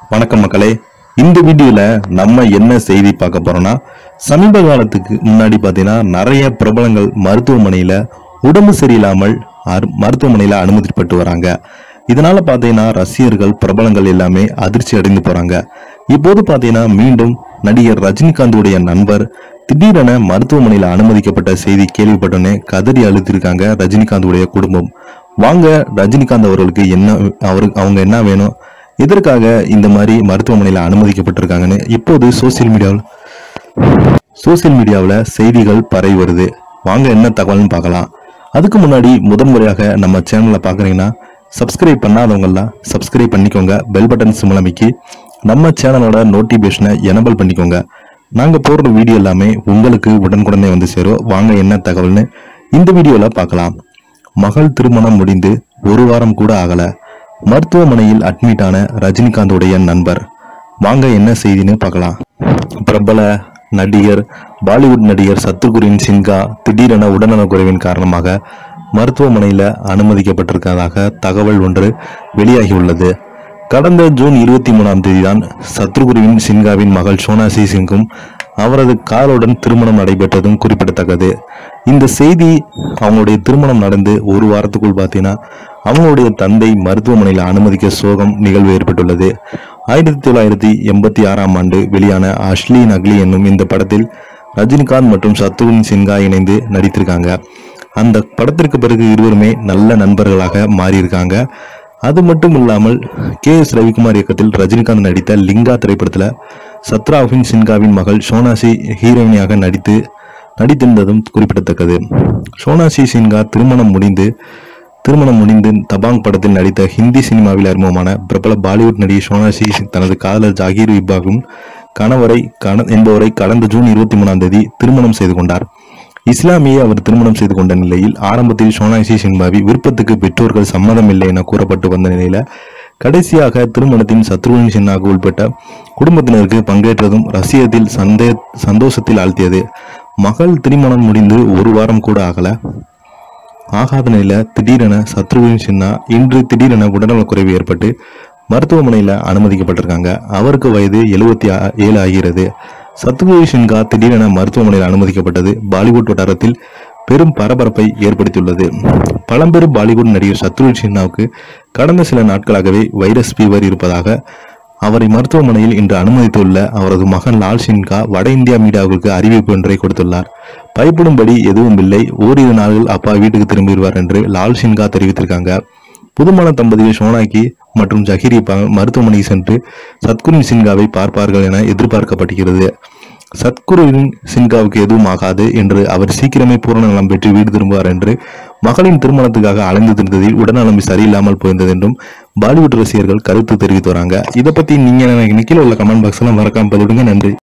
வணக்கம் மக்களே இந்த வீடியோல நம்ம என்ன செய்தி பார்க்க போறோம்னா சமீப காலத்துக்கு முன்னாடி பார்த்தீங்கன்னா நிறைய பிரபலங்கள் மருத்துவமனையில உடம்பு சரியில்லாமல் அரு- மருத்துவமனையில அனுமதிப்பட்டு வராங்க இதனால பார்த்தீங்கன்னா ரசிகர்கள் பிரபலங்கள் எல்லாமே அதிர்ச்சி அடைந்து போறாங்க இப்போது பார்த்தீங்கன்னா மீண்டும் நடிகர் ரஜினிகாந்துடைய நண்பர் திடீரென மருத்துவமனையில அனுமதிக்கப்பட்ட செய்தி கேள்விப்பட்டோன்னே கதறி அழுத்திருக்காங்க ரஜினிகாந்துடைய குடும்பம் வாங்க ரஜினிகாந்த் அவர்களுக்கு என்ன அவருக்கு அவங்க என்ன வேணும் எதற்காக இந்த மாதிரி மருத்துவமனையில அனுமதிக்கப்பட்டிருக்காங்கன்னு இப்போது சோசியல் மீடியாவில் சோசியல் மீடியாவில் செய்திகள் பரவி வருது வாங்க என்ன தகவல்னு பார்க்கலாம் அதுக்கு முன்னாடி முதன்முறையாக நம்ம சேனலை பார்க்குறீங்கன்னா சப்ஸ்கிரைப் பண்ணாதவங்கெல்லாம் சப்ஸ்கிரைப் பண்ணிக்கோங்க பெல் பட்டன் சிம் அமைக்கி நம்ம சேனலோட நோட்டிஃபிகேஷனை எனபிள் பண்ணிக்கோங்க நாங்கள் போடுற வீடியோ எல்லாமே உங்களுக்கு உடனுக்குடனே வந்து சேரும் வாங்க என்ன தகவல்னு இந்த வீடியோவில் பார்க்கலாம் மகள் திருமணம் முடிந்து ஒரு வாரம் கூட ஆகல மருத்துவமனையில் அட்மிட் ஆன ரஜினிகாந்தோடைய நண்பர் வாங்க என்ன செய்தின்னு பார்க்கலாம் பிரபல நடிகர் பாலிவுட் நடிகர் சத்துகுரின் சின்ஹா திடீரென உடல்நலக்குறைவின் காரணமாக மருத்துவமனையில் அனுமதிக்கப்பட்டிருக்கிறதாக தகவல் ஒன்று வெளியாகியுள்ளது கடந்த ஜூன் இருபத்தி மூணாம் தேதிதான் சத்ருகுருவின் சின்ஹாவின் மகள் சோனாசி சிங்கும் அவரது காலுடன் திருமணம் நடைபெற்றதும் குறிப்பிடத்தக்கது இந்த செய்தி அவங்களுடைய திருமணம் நடந்து ஒரு வாரத்துக்குள் பார்த்தீங்கன்னா அவங்களுடைய தந்தை மருத்துவமனையில் அனுமதிக்க சோகம் நிகழ்வு ஏற்பட்டுள்ளது ஆயிரத்தி தொள்ளாயிரத்தி எண்பத்தி ஆறாம் ஆண்டு வெளியான அஷ்லி நக்லி என்னும் இந்த படத்தில் ரஜினிகாந்த் மற்றும் சத்ருகுன் சின்ஹா இணைந்து நடித்திருக்காங்க அந்த படத்திற்கு பிறகு இருவருமே நல்ல நண்பர்களாக மாறியிருக்காங்க அது மட்டும் இல்லாமல் கே எஸ் ரவிக்குமார் இயக்கத்தில் ரஜினிகாந்த் நடித்த லிங்கா திரைப்படத்தில் சத்ராவின் சின்ஹாவின் மகள் சோனாசி ஹீரோயினியாக நடித்து நடித்திருந்ததும் குறிப்பிடத்தக்கது சோனாசி சின்ஹா திருமணம் முடிந்து திருமணம் முடிந்து தபாங் படத்தில் நடித்த ஹிந்தி சினிமாவில் அறிமுகமான பிரபல பாலிவுட் நடிகை சோனாசி தனது காதலர் ஜாகீர் விபாகும் கணவரை கண என்பவரை கடந்த ஜூன் இருபத்தி மூணாம் தேதி திருமணம் செய்து கொண்டார் இஸ்லாமியை அவர் திருமணம் செய்து கொண்ட நிலையில் ஆரம்பத்தில் சோனாசி சின்பாவி விருப்பத்துக்கு பெற்றோர்கள் சம்மதம் இல்லை என கூறப்பட்டு வந்த நிலையில கடைசியாக திருமணத்தின் சத்ருவின் சின்னாக உள்பட்ட குடும்பத்தினருக்கு பங்கேற்றதும் ரசியத்தில் சந்தே சந்தோஷத்தில் ஆழ்த்தியது மகள் திருமணம் முடிந்து ஒரு வாரம் கூட ஆகல ஆகாத நிலையில திடீரென சத்ருவின் சின்னா இன்று திடீரென உடல்நலக்குறைவு ஏற்பட்டு மருத்துவமனையில் அனுமதிக்கப்பட்டிருக்காங்க அவருக்கு வயது எழுபத்தி ஏழு ஆகிறது சத்ருவி சின்ஹா திடீரென மருத்துவமனையில் அனுமதிக்கப்பட்டது பாலிவுட் வட்டாரத்தில் பெரும் பரபரப்பை ஏற்படுத்தியுள்ளது பழம்பெரும் பாலிவுட் நடிகர் சத்ருவி சின்ஹாவுக்கு கடந்த சில நாட்களாகவே வைரஸ் ஃபீவர் இருப்பதாக அவரை மருத்துவமனையில் இன்று அனுமதித்துள்ள அவரது மகன் லால் சின்ஹா வட இந்தியா மீடியாவுக்கு அறிவிப்பு ஒன்றை கொடுத்துள்ளார் பயப்படும்படி எதுவும் இல்லை ஓரிரு நாள்கள் அப்பா வீட்டுக்கு திரும்பிடுவார் என்று லால் சின்ஹா தெரிவித்திருக்காங்க புதுமண தம்பதிகள் சோனாக்கி மற்றும் ஜஹீரி ப- மருத்துவமனைக்கு சென்று சத்குருவின் சின்ஹாவை பார்ப்பார்கள் என எதிர்பார்க்கப்படுகிறது சத்குருவின் சின்ஹாவுக்கு எதுவும் ஆகாது என்று அவர் சீக்கிரமே பூரண நலம் பெற்று வீடு திரும்புவார் என்று மகளின் திருமணத்துக்காக அலைந்து திருந்ததில் உடல்நலம் சரியில்லாமல் போயிருந்தது என்றும் பாலிவுட் ரசிகர்கள் கருத்து தெரிவித்து வராங்க இதை பத்தி நீங்க எனக்கு கீழே உள்ள கமெண்ட் பாக்ஸ்ல மறக்காம பதிவிடுங்க நன்றி